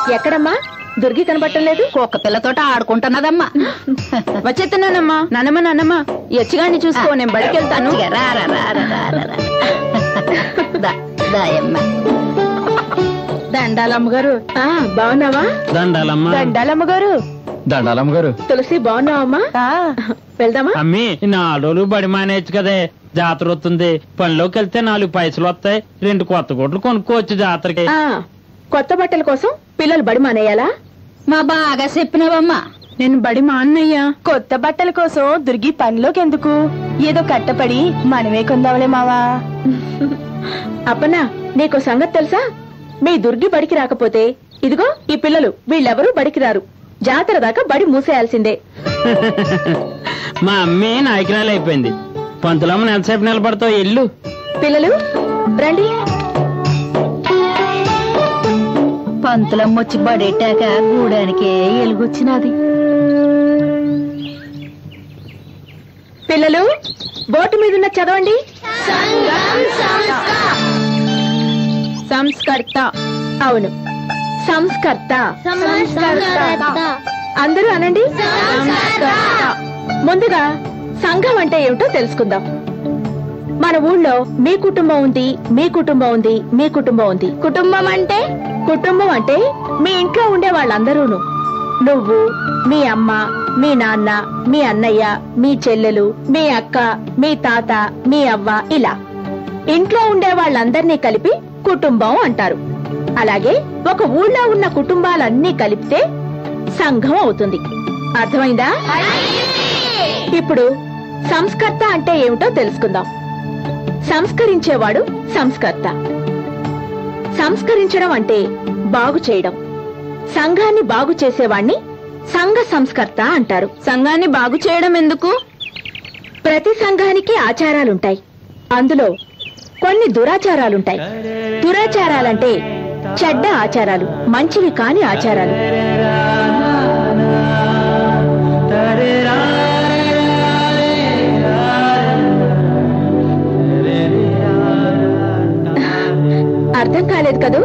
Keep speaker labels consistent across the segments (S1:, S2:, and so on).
S1: ఎక్కడమ్మా దుర్గి కనబట్టం లేదు
S2: కుక్క పిల్లతోట ఆడుకుంటున్నదమ్మా
S1: వచ్చేస్తున్నానమ్మా నానమ్మ నానమ్మ యచ్చిగాన్ని చూసుకో నేను బడికి వెళ్తాను
S2: ఇక రా, రా, రా, రా, రా, రా, రా. దా, దాయమ్మ.
S1: దండాలమ్మ గారు బాగున్నావా
S3: దండాలమ్మా
S1: దండాలమ్మ గారు
S3: దండాలమ్మ గారు
S1: తులసి బాగున్నావమ్మా వెళ్దామా
S3: అమ్మి నాలుగు రోజులు బడి మానేయచ్చు కదే జాతర వస్తుంది పనిలోకి వెళ్తే నాలుగు పైసలు వస్తాయి రెండు కొత్త గుడ్లు కొనుక్కోవచ్చు జాతరకి
S1: ఆ, కొత్త బట్టల కోసం పిల్లలు బడి మానేయాలా
S2: మా బాగా చెప్పినవమ్మా
S1: నేను బడి మా అన్నయ్య కొత్త బట్టల కోసం దుర్గి పనిలోకి ఎందుకు ఏదో కట్టపడి మనమే కొందాంలే మావా అప్పనా నీకు సంగతి తెలుసా మీ దుర్గి బడికి రాకపోతే ఇదిగో ఈ పిల్లలు వీళ్ళెవరూ బడికి రారు జాతర దాకా బడి మూసేయాల్సిందే
S3: మా అమ్మే నాయకురాలు అయిపోయింది పంతులమ్మ ఎంతసేపు నిలబడతావు ఇల్లు
S1: పిల్లలు రండి
S2: పంతులమ్మ వచ్చి బడెట్టాక గూడానికి ఎలుగొచ్చినది
S1: పిల్లలు బోటు మీద ఉన్న చదవండి సంస్కర్త అవును సంస్కర్త అందరూ అనండి సంస్కర్త ముందుగా సంఘం అంటే ఏమిటో తెలుసుకుందాం మన ఊళ్ళో మీ కుటుంబం ఉంది మీ కుటుంబం ఉంది మీ కుటుంబం ఉంది కుటుంబం అంటే కుటుంబం అంటే మీ ఇంట్లో ఉండే వాళ్ళందరూను నువ్వు మీ అమ్మ మీ నాన్న మీ అన్నయ్య మీ చెల్లెలు మీ అక్క మీ తాత మీ అవ్వ ఇలా ఇంట్లో ఉండే వాళ్ళందరినీ కలిపి కుటుంబం అంటారు అలాగే ఒక ఊళ్ళో ఉన్న కుటుంబాలన్నీ కలిపితే సంఘం అవుతుంది అర్థమైందా ఇప్పుడు సంస్కర్త అంటే ఏమిటో తెలుసుకుందాం సంస్కరించేవాడు సంస్కర్త సంస్కరించడం అంటే బాగు చేయడం సంఘాన్ని బాగు చేసేవాణ్ణి సంఘ సంస్కర్త అంటారు సంఘాన్ని బాగు చేయడం ఎందుకు ప్రతి సంఘానికి ఆచారాలుంటాయి అందులో కొన్ని దురాచారాలుంటాయి దురాచారాలంటే చెడ్డ ఆచారాలు మంచివి కాని ఆచారాలు అర్థం కాలేదు కదూ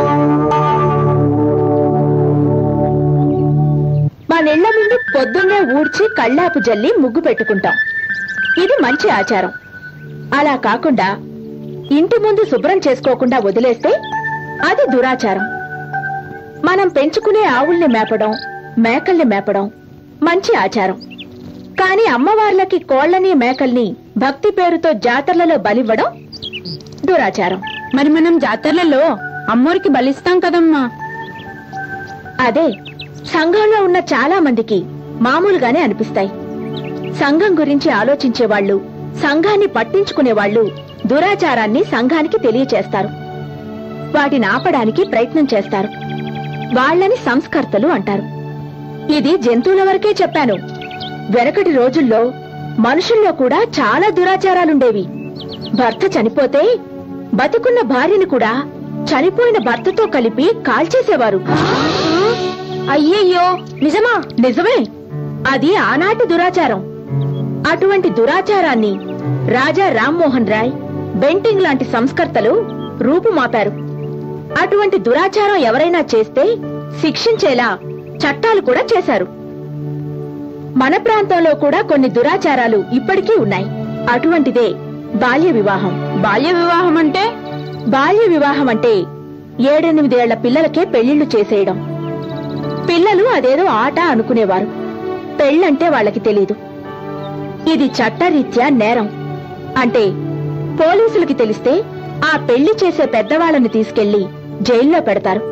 S1: మన ఇళ్ల ముందు పొద్దున్నే ఊడ్చి కళ్ళాపు జల్లి ముగ్గు పెట్టుకుంటాం ఇది మంచి ఆచారం అలా కాకుండా ఇంటి ముందు శుభ్రం చేసుకోకుండా వదిలేస్తే అది దురాచారం మనం పెంచుకునే ఆవుల్ని మేపడం మేకల్ని మేపడం మంచి ఆచారం కాని అమ్మవార్లకి కోళ్లని మేకల్ని భక్తి పేరుతో జాతరలలో బలివ్వడం దురాచారం మరి మనం జాతరలలో అమ్మోరికి బలిస్తాం కదమ్మా అదే సంఘంలో ఉన్న చాలా మందికి మామూలుగానే అనిపిస్తాయి సంఘం గురించి ఆలోచించే వాళ్ళు సంఘాన్ని పట్టించుకునే వాళ్ళు దురాచారాన్ని సంఘానికి తెలియచేస్తారు వాటిని ఆపడానికి ప్రయత్నం చేస్తారు వాళ్ళని సంస్కర్తలు అంటారు ఇది జంతువుల వరకే చెప్పాను వెనకటి రోజుల్లో మనుషుల్లో కూడా చాలా దురాచారాలుండేవి భర్త చనిపోతే బతికున్న భార్యని కూడా చనిపోయిన భర్తతో కలిపి కాల్చేసేవారు అయ్యయ్యో నిజమా నిజమే అది ఆనాటి దురాచారం అటువంటి దురాచారాన్ని రాజా రామ్మోహన్ రాయ్ బెంటింగ్ లాంటి సంస్కర్తలు రూపుమాపారు అటువంటి దురాచారం ఎవరైనా చేస్తే శిక్షించేలా చట్టాలు కూడా చేశారు మన ప్రాంతంలో కూడా కొన్ని దురాచారాలు ఇప్పటికీ ఉన్నాయి అటువంటిదే బాల్య వివాహం బాల్య వివాహం అంటే బాల్య వివాహం అంటే ఏడెనిమిదేళ్ల పిల్లలకే పెళ్లిళ్లు చేసేయడం పిల్లలు అదేదో ఆట అనుకునేవారు పెళ్ళంటే వాళ్ళకి తెలీదు ఇది చట్టరీత్యా నేరం అంటే పోలీసులకి తెలిస్తే ఆ పెళ్లి చేసే పెద్దవాళ్ళని తీసుకెళ్లి జైల్లో పెడతారు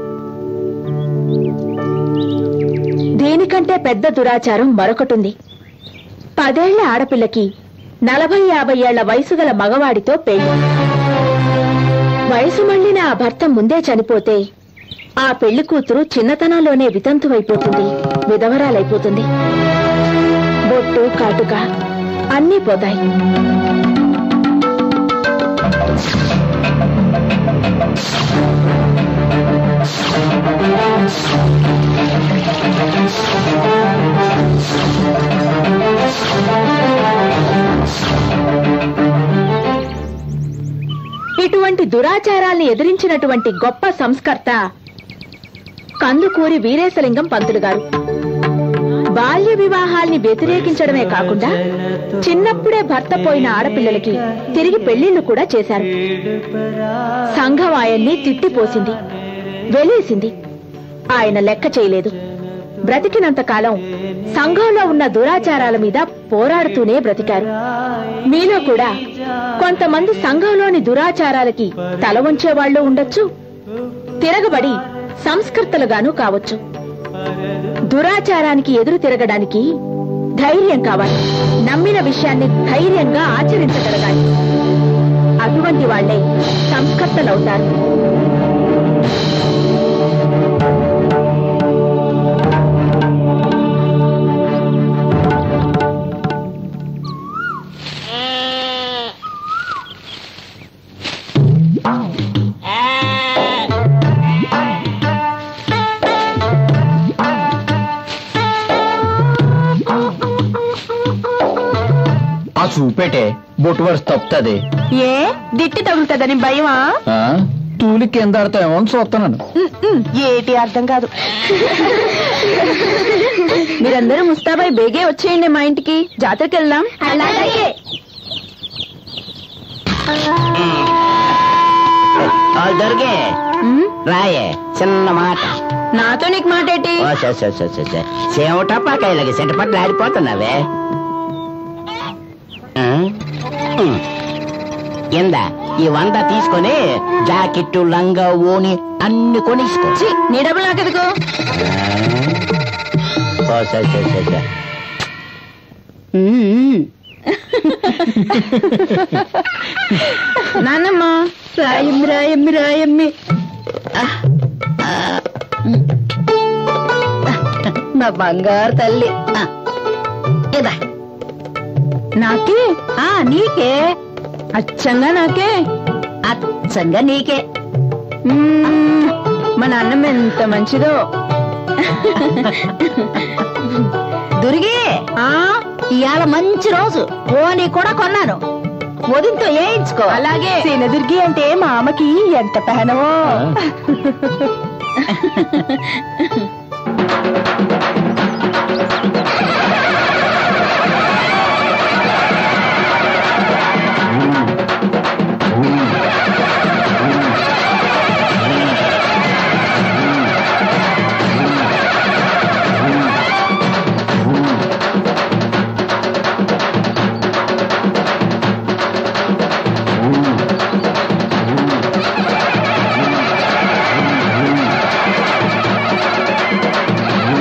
S1: దీనికంటే పెద్ద దురాచారం మరొకటుంది పదేళ్ల ఆడపిల్లకి నలభై యాభై ఏళ్ల వయసు గల మగవాడితో పెళ్లి వయసు మళ్లిన ఆ భర్త ముందే చనిపోతే ఆ పెళ్లి కూతురు చిన్నతనంలోనే వితంతువైపోతుంది విధవరాలైపోతుంది బొట్టు కాటుక అన్నీ పోతాయి ఇటువంటి దురాచారాల్ని ఎదిరించినటువంటి గొప్ప సంస్కర్త కందుకూరి వీరేశలింగం పంతులు గారు బాల్య వివాహాల్ని వ్యతిరేకించడమే కాకుండా చిన్నప్పుడే భర్త పోయిన ఆడపిల్లలకి తిరిగి పెళ్లిళ్లు కూడా చేశారు సంఘం ఆయన్ని తిట్టిపోసింది వెలేసింది ఆయన లెక్క చేయలేదు బ్రతికినంత కాలం సంఘంలో ఉన్న దురాచారాల మీద పోరాడుతూనే బ్రతికారు మీలో కూడా కొంతమంది సంఘంలోని దురాచారాలకి తల వంచేవాళ్లు ఉండొచ్చు తిరగబడి సంస్కృతలుగాను కావచ్చు దురాచారానికి ఎదురు తిరగడానికి ధైర్యం కావాలి నమ్మిన విషయాన్ని ధైర్యంగా ఆచరించగలగాలి అటువంటి వాళ్లే సంస్కర్తలవుతారు
S4: ఆ చూపెటే బొట్టు వరుస తప్పుతుంది
S1: ఏ దిట్టి తగులుతుందని భయమా
S4: తూలి కింద ఆడతామో అని చూస్తున్నాను
S1: ఏటి అర్థం కాదు మీరందరూ ముస్తాబాయ్ బేగే వచ్చేయండి మా ఇంటికి జాతరకి వెళ్దాం అలాగే
S2: దొరికే రాయే చిన్న మాట
S1: నాతో నీకు మాట ఏంటి
S2: ఓ స స స స స. సేవటపాకాయలకి సెంటపట్లు ఆడిపోతున్నావే ఆ? ఉమ్. ఇంద ఈ వంద తీసుకొని జాకెట్టు లంగా ఓని అన్ని కొనిసుకో
S1: ఛీ, నీ డబ్బులు నాకెందుకు
S2: ఓ స స స స.
S1: నాన్నమ్మ రాయమ్మి రాయమ్మి రాయమ్మి
S2: నా బంగారు తల్లి ఆ. ఇదా
S1: నాకే
S2: ఆ నీకే
S1: అచ్చంగా నాకే
S2: అచ్చంగా నీకే
S1: మ్మ్. మా నాన్నమ్మ ఎంత మంచిదో
S2: దురిగి
S1: ఆ
S2: ఇవాళ మంచి రోజు ఓని కూడా కొన్నాను వదినతో వేయించుకో
S1: అలాగే సీనదుర్గి అంటే మా అమ్మకి ఎంత పహనవో
S4: ఆ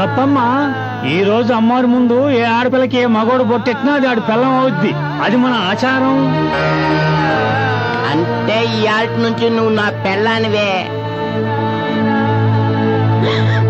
S3: తప్పమ్మా ఈ రోజు అమ్మవారి ముందు ఏ ఆడపిల్లకి ఏ మగోడు బొట్టెట్టినా అది ఆడి పిల్లం అవుద్ది అది మన ఆచారం
S5: అంటే ఇయాటి నుంచి నువ్వు నా పెళ్ళానివే